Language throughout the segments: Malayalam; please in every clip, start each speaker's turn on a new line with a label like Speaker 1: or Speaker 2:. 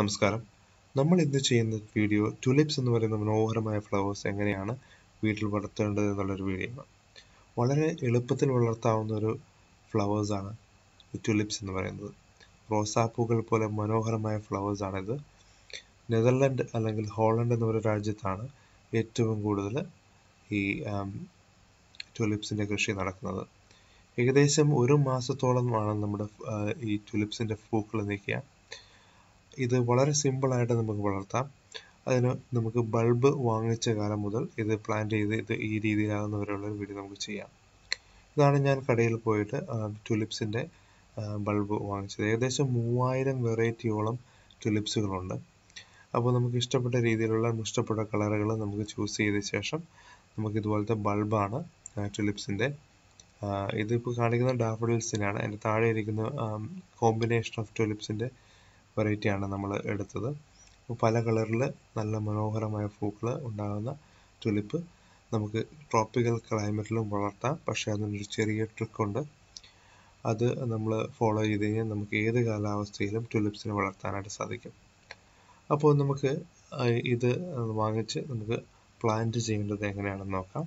Speaker 1: നമസ്കാരം നമ്മൾ ഇന്ന് ചെയ്യുന്ന വീഡിയോ ടുലിപ്സ് എന്ന് പറയുന്ന മനോഹരമായ ഫ്ലവേഴ്സ് എങ്ങനെയാണ് വീട്ടിൽ വളർത്തേണ്ടത് എന്നുള്ളൊരു വീഡിയോ ആണ് വളരെ എളുപ്പത്തിൽ വളർത്താവുന്ന ഒരു ഫ്ലവേഴ്സാണ് ഈ ടുലിപ്സ് എന്ന് പറയുന്നത് റോസാപ്പൂക്കൾ പോലെ മനോഹരമായ ഫ്ലവേഴ്സാണിത് നെതർലൻഡ് അല്ലെങ്കിൽ ഹോളണ്ട് എന്ന ഒരു രാജ്യത്താണ് ഏറ്റവും കൂടുതൽ ഈ ടുലിപ്സിൻ്റെ കൃഷി നടക്കുന്നത് ഏകദേശം ഒരു മാസത്തോളമാണ് നമ്മുടെ ആ, ഈ ടുലിപ്സിൻ്റെ പൂക്കൾ നിൽക്കുക ഇത് വളരെ സിമ്പിളായിട്ട് നമുക്ക് വളർത്താം അതിന് നമുക്ക് ബൾബ് വാങ്ങിച്ച കാലം മുതൽ ഇത് പ്ലാന്റ് ചെയ്ത് ഇത് ഈ രീതിയിലാകുന്നവരെയുള്ള ഒരു വീഡിയോ നമുക്ക് ചെയ്യാം ഇതാണ് ഞാൻ കടയിൽ പോയിട്ട് ടുലിപ്സിൻ്റെ ബൾബ് വാങ്ങിച്ചത് ഏകദേശം മൂവായിരം വെറൈറ്റിയോളം ടുലിപ്സുകളുണ്ട് അപ്പോൾ നമുക്ക് ഇഷ്ടപ്പെട്ട രീതിയിലുള്ള ഇഷ്ടപ്പെട്ട കളറുകൾ നമുക്ക് ചൂസ് ചെയ്ത ശേഷം നമുക്ക് ഇതുപോലത്തെ ബൾബാണ് ടുലിപ്സിൻ്റെ ഇതിപ്പോൾ കാണിക്കുന്ന ഡാഫഡിൽസിനാണ് അതിൻ്റെ താഴെ ഇരിക്കുന്ന കോമ്പിനേഷൻ ഓഫ് ടുലിപ്സിൻ്റെ വെറൈറ്റിയാണ് നമ്മൾ എടുത്തത് അപ്പോൾ പല കളറിൽ നല്ല മനോഹരമായ പൂക്കൾ ഉണ്ടാകുന്ന ടുലിപ്പ് നമുക്ക് ട്രോപ്പിക്കൽ ക്ലൈമറ്റിലും വളർത്താം പക്ഷേ അതിനൊരു ചെറിയ ട്രിക്കുണ്ട് അത് നമ്മൾ ഫോളോ ചെയ്ത് കഴിഞ്ഞാൽ നമുക്ക് ഏത് കാലാവസ്ഥയിലും ടുലിപ്സിനെ വളർത്താനായിട്ട് സാധിക്കും അപ്പോൾ നമുക്ക് ആ, ഇത് വാങ്ങിച്ച് നമുക്ക് പ്ലാന്റ് ചെയ്യേണ്ടത് എങ്ങനെയാണെന്ന് നോക്കാം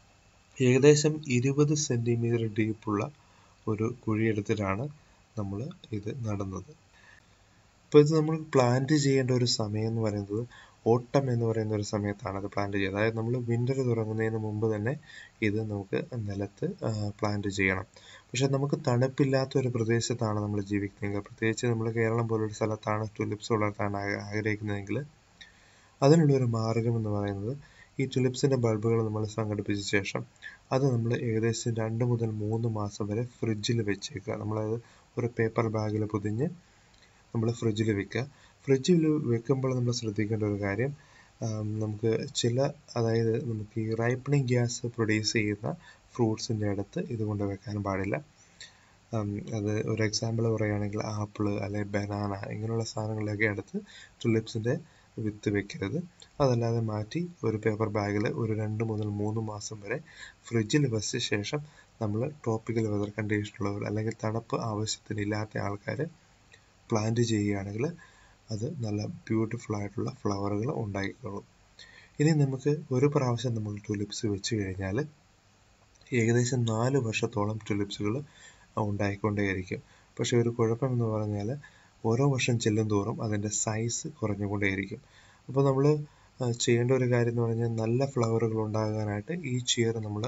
Speaker 1: ഏകദേശം ഇരുപത് സെൻറ്റിമീറ്റർ ഡീപ്പുള്ള ഒരു കുഴിയെടുത്തിട്ടാണ് നമ്മൾ ഇത് നടുന്നത് ഇപ്പോൾ ഇത് നമ്മൾ പ്ലാന്റ് ചെയ്യേണ്ട ഒരു സമയം എന്ന് പറയുന്നത് ഓട്ടം എന്ന് പറയുന്ന ഒരു സമയത്താണ് അത് പ്ലാന്റ് ചെയ്യുന്നത് അതായത് നമ്മൾ വിൻ്റർ തുടങ്ങുന്നതിന് മുമ്പ് തന്നെ ഇത് നമുക്ക് നിലത്ത് പ്ലാന്റ് ചെയ്യണം പക്ഷെ നമുക്ക് തണുപ്പില്ലാത്ത ഒരു പ്രദേശത്താണ് നമ്മൾ ജീവിക്കുന്നത് പ്രത്യേകിച്ച് നമ്മൾ കേരളം പോലൊരു സ്ഥലത്താണ് ടുലിപ്സ് വളർത്താൻ ആഗ്ര- ആഗ്രഹിക്കുന്നതെങ്കിൽ അതിനുള്ള ഒരു മാർഗം എന്ന് പറയുന്നത് ഈ ടുലിപ്സിൻ്റെ ബൾബുകൾ നമ്മൾ സംഘടിപ്പിച്ച ശേഷം അത് നമ്മൾ ഏകദേശം രണ്ട് മുതൽ മൂന്ന് മാസം വരെ ഫ്രിഡ്ജിൽ വെച്ചേക്കുക നമ്മളത് ഒരു പേപ്പർ ബാഗിൽ പൊതിഞ്ഞ് നമ്മൾ ഫ്രിഡ്ജിൽ വെക്കുക ഫ്രിഡ്ജിൽ വെക്കുമ്പോൾ നമ്മൾ ശ്രദ്ധിക്കേണ്ട ഒരു കാര്യം ആം, നമുക്ക് ചില അതായത് നമുക്ക് ഈ റൈപ്പണിങ് ഗ്യാസ് പ്രൊഡ്യൂസ് ചെയ്യുന്ന ഫ്രൂട്ട്സിൻ്റെ അടുത്ത് ഇത് കൊണ്ട് വെക്കാൻ പാടില്ല ആം, അത് ഒരു എക്സാമ്പിൾ പറയുകയാണെങ്കിൽ ആപ്പിള് അല്ലെങ്കിൽ ബനാന ഇങ്ങനെയുള്ള സാധനങ്ങളിലൊക്കെ അടുത്ത് ടുലിപ്സിൻ്റെ വിത്ത് വെക്കരുത് അതല്ലാതെ മാറ്റി ഒരു പേപ്പർ ബാഗിൽ ഒരു രണ്ട് മുതൽ മൂന്ന് മാസം വരെ ഫ്രിഡ്ജിൽ വെച്ച ശേഷം നമ്മൾ ട്രോപ്പിക്കൽ വെതർ കണ്ടീഷനുള്ളവർ അല്ലെങ്കിൽ തണുപ്പ് ആവശ്യത്തിന് ഇല്ലാത്ത ആൾക്കാർ പ്ലാന്റ് ചെയ്യുകയാണെങ്കിൽ അത് നല്ല ബ്യൂട്ടിഫുൾ ആയിട്ടുള്ള ഫ്ലവറുകൾ ഉണ്ടാക്കിക്കോളും ഇനി നമുക്ക് ഒരു പ്രാവശ്യം നമ്മൾ ടുലിപ്സ് വെച്ച് കഴിഞ്ഞാൽ ഏകദേശം നാല് വർഷത്തോളം ടുലിപ്സുകൾ ഉണ്ടായിക്കൊണ്ടേയിരിക്കും പക്ഷേ ഒരു കുഴപ്പമെന്ന് പറഞ്ഞാൽ ഓരോ വർഷം ചെല്ലും തോറും അതിൻ്റെ സൈസ് കുറഞ്ഞുകൊണ്ടേയിരിക്കും അപ്പോൾ നമ്മൾ ചെയ്യേണ്ട ഒരു കാര്യം എന്ന് പറഞ്ഞാൽ നല്ല ഫ്ലവറുകൾ ഉണ്ടാകാനായിട്ട് ഈ ഇയർ നമ്മൾ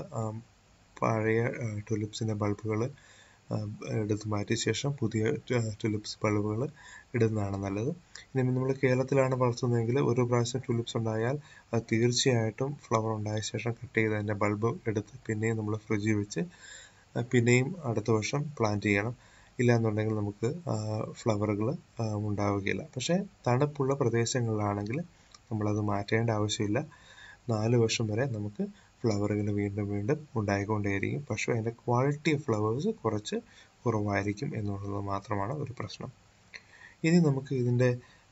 Speaker 1: പഴയ ടുലിപ്സിൻ്റെ ബൾബുകൾ എടുത്ത് മാറ്റിയ ശേഷം പുതിയ ടുലിപ്സ് ബൾബുകൾ ഇടുന്നതാണ് നല്ലത് ഇനി നമ്മൾ കേരളത്തിലാണ് വളർത്തുന്നതെങ്കിൽ ഒരു പ്രാവശ്യം ടുലിപ്സ് ഉണ്ടായാൽ അത് തീർച്ചയായിട്ടും ഫ്ലവർ ഉണ്ടായ ശേഷം കട്ട് ചെയ്ത് അതിൻ്റെ ബൾബ് എടുത്ത് പിന്നെയും നമ്മൾ ഫ്രിഡ്ജിൽ വെച്ച് ആ, പിന്നെയും അടുത്ത വർഷം പ്ലാന്റ് ചെയ്യണം ഇല്ലാന്നുണ്ടെങ്കിൽ നമുക്ക് ഫ്ലവറുകൾ ഉണ്ടാവുകയില്ല പക്ഷേ തണുപ്പുള്ള പ്രദേശങ്ങളിലാണെങ്കിൽ നമ്മളത് മാറ്റേണ്ട ആവശ്യമില്ല നാല് വർഷം വരെ നമുക്ക് ഫ്ലവറുകൾ വീണ്ടും വീണ്ടും ഉണ്ടായിക്കൊണ്ടേയിരിക്കും പക്ഷേ അതിൻ്റെ ക്വാളിറ്റി ഓഫ് ഫ്ലവേഴ്സ് കുറച്ച് കുറവായിരിക്കും എന്നുള്ളത് മാത്രമാണ് ഒരു പ്രശ്നം ഇനി നമുക്ക് ഇതിൻ്റെ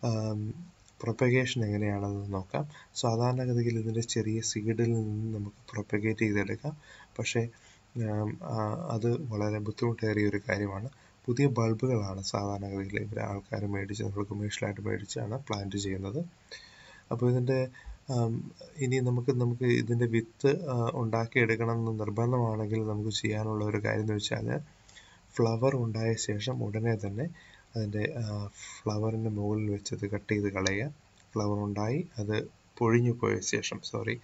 Speaker 1: പ്രൊപ്പഗേഷൻ എങ്ങനെയാണെന്ന് നോക്കാം സാധാരണഗതിയിൽ ഇതിൻ്റെ ചെറിയ സീഡിൽ നിന്ന് നമുക്ക് പ്രൊപ്പഗേറ്റ് ചെയ്തെടുക്കാം പക്ഷേ ആം, ആ, അത് വളരെ ബുദ്ധിമുട്ടേറിയ ഒരു കാര്യമാണ് പുതിയ ബൾബുകളാണ് സാധാരണഗതിയിൽ ഇവർ ആൾക്കാർ മേടിച്ച് നമ്മൾ കൊമേഴ്ഷ്യലായിട്ട് മേടിച്ചാണ് പ്ലാന്റ് ചെയ്യുന്നത് അപ്പോൾ ഇതിൻ്റെ ആം, ഇനി നമുക്ക് നമുക്ക് ഇതിൻ്റെ വിത്ത് ആ, ഉണ്ടാക്കിയെടുക്കണം എന്ന് നിർബന്ധമാണെങ്കിൽ നമുക്ക് ചെയ്യാനുള്ള ഒരു കാര്യം എന്ന് വെച്ചാൽ ഫ്ലവർ ഉണ്ടായ ശേഷം ഉടനെ തന്നെ അതിൻ്റെ ഫ്ലവറിൻ്റെ മുകളിൽ വെച്ചത് കട്ട് ചെയ്ത് കളയുക ഫ്ലവർ ഉണ്ടായി അത് പൊഴിഞ്ഞു പോയ ശേഷം സോറി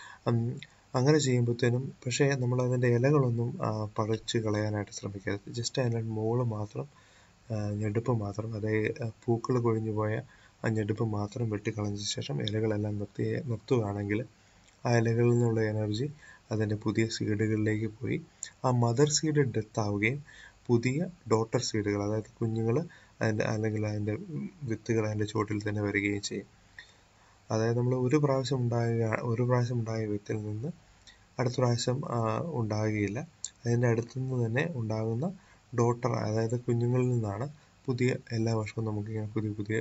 Speaker 1: അങ്ങനെ ചെയ്യുമ്പോഴത്തേനും പക്ഷേ നമ്മൾ അതിൻ്റെ ഇലകളൊന്നും ആ, പറിച്ച് കളയാനായിട്ട് ശ്രമിക്കരുത് ജസ്റ്റ് അതിൻ്റെ മുകള് മാത്രം ആ, ഞെടുപ്പ് മാത്രം അതായത് പൂക്കൾ കൊഴിഞ്ഞു പോയ ആ ഞെടുപ്പ് മാത്രം വെട്ടിക്കളഞ്ഞ ശേഷം ഇലകളെല്ലാം നിർത്തി നിർത്തുകയാണെങ്കിൽ ആ ഇലകളിൽ നിന്നുള്ള എനർജി അതിൻ്റെ പുതിയ സീഡുകളിലേക്ക് പോയി ആ മദർ സീഡ് ഡെത്ത് ആവുകയും പുതിയ ഡോട്ടർ സീഡുകൾ അതായത് കുഞ്ഞുങ്ങൾ അതിൻ്റെ അല്ലെങ്കിൽ അതിൻ്റെ വിത്തുകൾ അതിൻ്റെ ചുവട്ടിൽ തന്നെ വരികയും ചെയ്യും അതായത് നമ്മൾ ഒരു പ്രാവശ്യം ഉണ്ടായ ഒരു പ്രാവശ്യം ഉണ്ടായ വിത്തിൽ നിന്ന് അടുത്ത പ്രാവശ്യം ആ, ഉണ്ടാകുകയില്ല അതിൻ്റെ അടുത്തു നിന്ന് തന്നെ ഉണ്ടാകുന്ന ഡോട്ടർ അതായത് കുഞ്ഞുങ്ങളിൽ നിന്നാണ് പുതിയ എല്ലാ വർഷവും നമുക്കിങ്ങനെ പുതിയ പുതിയ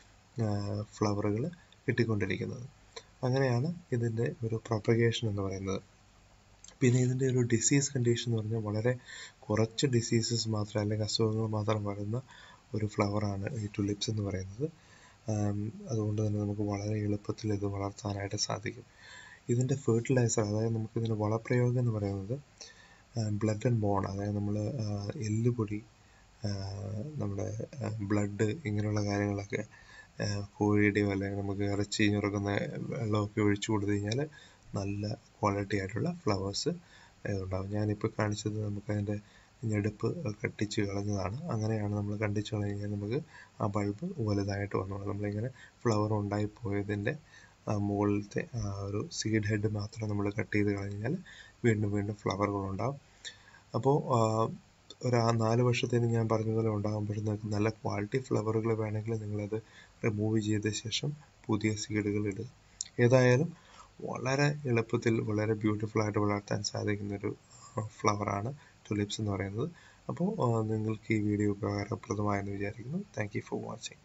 Speaker 1: ഫ്ലവറുകൾ കിട്ടിക്കൊണ്ടിരിക്കുന്നത് അങ്ങനെയാണ് ഇതിൻ്റെ ഒരു പ്രൊപ്പഗേഷൻ എന്ന് പറയുന്നത് പിന്നെ ഇതിൻ്റെ ഒരു ഡിസീസ് കണ്ടീഷൻ എന്ന് പറഞ്ഞാൽ വളരെ കുറച്ച് ഡിസീസസ് മാത്രം അല്ലെങ്കിൽ അസുഖങ്ങൾ മാത്രം വരുന്ന ഒരു ഫ്ലവറാണ് ഈ ടുലിപ്സ് എന്ന് പറയുന്നത് അതുകൊണ്ട് തന്നെ നമുക്ക് വളരെ എളുപ്പത്തിൽ ഇത് വളർത്താനായിട്ട് സാധിക്കും ഇതിൻ്റെ ഫെർട്ടിലൈസർ അതായത് നമുക്കിതിൻ്റെ വളപ്രയോഗം എന്ന് പറയുന്നത് ബ്ലഡ് ആൻഡ് ബോൺ അതായത് നമ്മൾ എല്ലുപൊടി നമ്മുടെ ബ്ലഡ് ഇങ്ങനെയുള്ള കാര്യങ്ങളൊക്കെ കോഴിയുടെയോ അല്ലെങ്കിൽ നമുക്ക് ഇറച്ചി ഞുറുക്കുന്ന വെള്ളമൊക്കെ ഒഴിച്ചു കൊടുത്തു കഴിഞ്ഞാൽ നല്ല ക്വാളിറ്റി ആയിട്ടുള്ള ഫ്ലവേഴ്സ് ഉണ്ടാകും ഞാനിപ്പോൾ കാണിച്ചത് നമുക്കതിൻ്റെ ഞെടുപ്പ് കട്ടിച്ച് കളഞ്ഞതാണ് അങ്ങനെയാണ് നമ്മൾ കണ്ടിച്ച് കളഞ്ഞ് കഴിഞ്ഞാൽ നമുക്ക് ആ ബൾബ് വലുതായിട്ട് വന്നോളും നമ്മളിങ്ങനെ ഫ്ലവർ ഉണ്ടായി പോയതിൻ്റെ മുകളിലത്തെ ആ ഒരു സീഡ് ഹെഡ് മാത്രം നമ്മൾ കട്ട് ചെയ്ത് കഴിഞ്ഞാൽ വീണ്ടും വീണ്ടും ഫ്ലവറുകളുണ്ടാകും അപ്പോൾ ഒരു ആ നാല് വർഷത്തിന് ഞാൻ പറഞ്ഞതുപോലെ ഉണ്ടാകുമ്പോഴും നിങ്ങൾക്ക് നല്ല ക്വാളിറ്റി ഫ്ലവറുകൾ വേണമെങ്കിൽ നിങ്ങളത് റിമൂവ് ചെയ്ത ശേഷം പുതിയ സീഡുകൾ ഇടുക ഏതായാലും വളരെ എളുപ്പത്തിൽ വളരെ ബ്യൂട്ടിഫുൾ ആയിട്ട് വളർത്താൻ സാധിക്കുന്നൊരു ഫ്ലവറാണ് ടുലിപ്സ് എന്ന് പറയുന്നത് അപ്പോൾ നിങ്ങൾക്ക് ഈ വീഡിയോ ഉപകാരപ്രദമായെന്ന് വിചാരിക്കുന്നു താങ്ക് യു ഫോർ വാച്ചിങ്